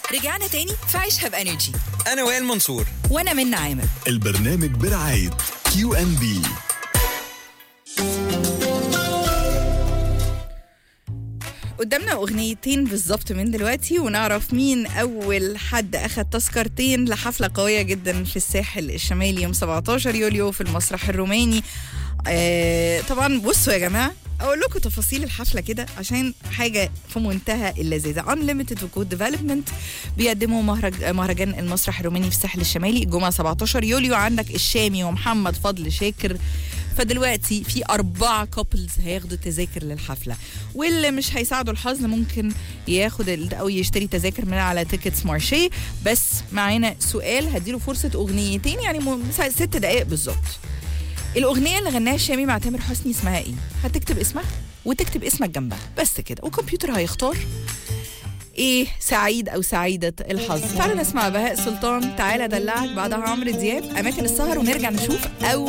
رجعنا تاني في عيشها بانرجي انا وائل منصور وانا من عامر البرنامج برعاية كيو ان بي قدامنا اغنيتين بالظبط من دلوقتي ونعرف مين اول حد اخد تذكرتين لحفله قويه جدا في الساحل الشمالي يوم 17 يوليو في المسرح الروماني آه طبعا بصوا يا جماعه اقول لكم تفاصيل الحفله كده عشان حاجه في منتهى اللذاذه Unlimited وكود ديفلوبمنت بيقدموا مهرج مهرجان المسرح الروماني في الساحل الشمالي الجمعه 17 يوليو عندك الشامي ومحمد فضل شاكر فدلوقتي في أربعة كوبلز هياخدوا تذاكر للحفلة واللي مش هيساعدوا الحظ ممكن ياخد ال- أو يشتري تذاكر من على تيكتس مارشي بس معانا سؤال هديله فرصة أغنيتين يعني م- ست دقايق بالظبط الأغنية اللي غناها الشامي مع تامر حسني اسمها إيه؟ هتكتب اسمها وتكتب اسمك جنبها بس كده والكمبيوتر هيختار ايه سعيد او سعيدة الحظ تعالوا نسمع بهاء سلطان تعالى دلعك بعدها عمرو دياب اماكن السهر ونرجع نشوف او